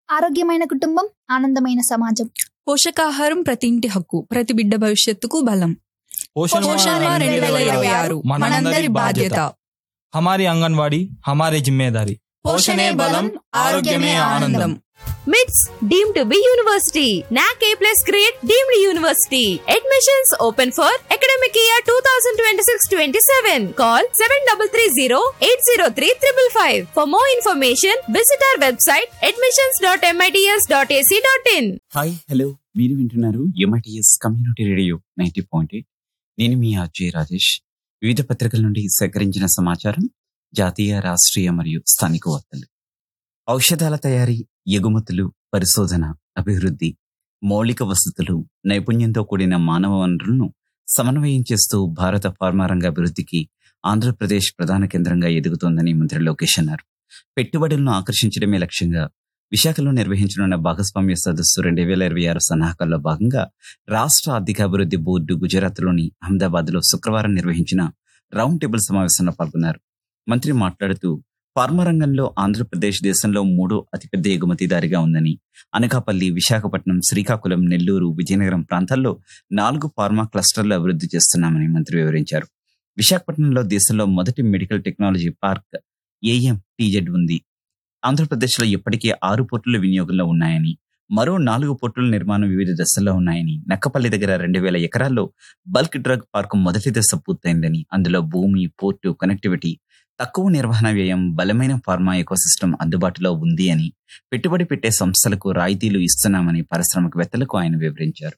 ఆరోగ్యమైన కుటుంబం ఆనందమైన సమాజం పోషకాహారం ప్రతి ఇంటి హక్కు ప్రతి బిడ్డ భవిష్యత్తుకు బలం पोषण పోషణ माह రెండు వేల ఇరవై ఆరు మనందరి బాధ్యత हमारी आंगनवाड़ी हमारी जिम्मेदारी పోషణే బలం ఆరోగ్యమే ఆనందం మిట్స్ deem to be university NAAC A plus grade deemed university admissions open for academic year two thousand twenty six twenty seven call seven double three zero eight zero three triple five for more information visit our website admissions dot M I T S dot A C dot in hi hello మీరు వింటున్నారు M I T S community radio ninety point eight నేను మీ అజయ్ రాజేష్ వివిధ పత్రికల నుండి సేకరించిన సమాచారం జాతీయ రాష్ట్రీయ మరియు స్థానిక వార్తలు ఔషధాల తయారీ ఎగుమతులు పరిశోధన అభివృద్ధి మౌలిక వసతులు నైపుణ్యంతో కూడిన మానవ వనరులను సమన్వయం చేస్తూ భారత ఫార్మా రంగ అభివృద్ధికి ఆంధ్రప్రదేశ్ ప్రధాన కేంద్రంగా ఎదుగుతోందని మంత్రి లోకేష్ అన్నారు పెట్టుబడులను ఆకర్షించడమే లక్ష్యంగా విశాఖలో నిర్వహించనున్న భాగస్వామ్య సదస్సు రెండు వేల ఇరవై ఆరు సన్నాహకాల్లో భాగంగా రాష్ట్ర ఆర్థికాభివృద్ధి బోర్డు గుజరాత్లోని అహ్మదాబాద్లో శుక్రవారం నిర్వహించిన రౌండ్ టేబుల్ సమావేశంలో పాల్గొన్నారు మంత్రి మాట్లాడుతూ ఫార్మా రంగంలో ఆంధ్రప్రదేశ్ దేశంలో మూడో అతిపెద్ద ఎగుమతిదారిగా ఉందని అనకాపల్లి విశాఖపట్నం శ్రీకాకుళం నెల్లూరు విజయనగరం ప్రాంతాల్లో నాలుగు ఫార్మా క్లస్టర్లు అభివృద్ధి చేస్తున్నామని మంత్రి వివరించారు విశాఖపట్నంలో దేశంలో మొదటి medical technology park A M T Z ఉంది ఆంధ్రప్రదేశ్లో ఇప్పటికే ఆరు పోర్టులు వినియోగంలో ఉన్నాయని మరో నాలుగు పోర్టుల నిర్మాణం వివిధ దశల్లో ఉన్నాయని నక్కపల్లి దగ్గర రెండు వేల ఎకరాల్లో బల్క్ డ్రగ్ పార్కు మొదటి దశ పూర్తయిందని అందులో భూమి పోర్టు కనెక్టివిటీ తక్కువ నిర్వహణ వ్యయం బలమైన ఫార్మా ఎకోసిస్టమ్ అందుబాటులో ఉంది అని పెట్టుబడి పెట్టే సంస్థలకు రాయితీలు ఇస్తున్నామని పారిశ్రామికవేత్తలకు ఆయన వివరించారు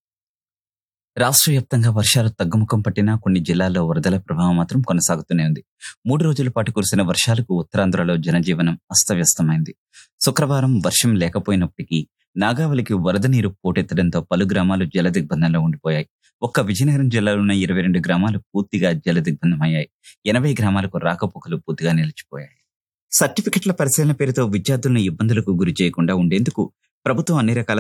రాష్ట్ర వ్యాప్తంగా వర్షాలు తగ్గుముఖం పట్టినా కొన్ని జిల్లాల్లో వరదల ప్రభావం మాత్రం కొనసాగుతూనే ఉంది మూడు రోజుల పాటు కురిసిన వర్షాలకు ఉత్తరాంధ్రలో జనజీవనం అస్తవ్యస్తమైంది శుక్రవారం వర్షం లేకపోయినప్పటికీ నాగావళికి వరద నీరు పోటెత్తడంతో పలు గ్రామాలు జల దిగ్బంధంలో ఉండిపోయాయి ఒక్క విజయనగరం జిల్లాలోని ఇరవై రెండు గ్రామాలు పూర్తిగా జల దిగ్బంధమయ్యాయి ఎనభై గ్రామాలకు రాకపోకలు పూర్తిగా నిలిచిపోయాయి సర్టిఫికెట్ల పరిశీలన పేరుతో విద్యార్థులను ఇబ్బందులకు గురి చేయకుండా ఉండేందుకు ప్రభుత్వం అన్ని రకాల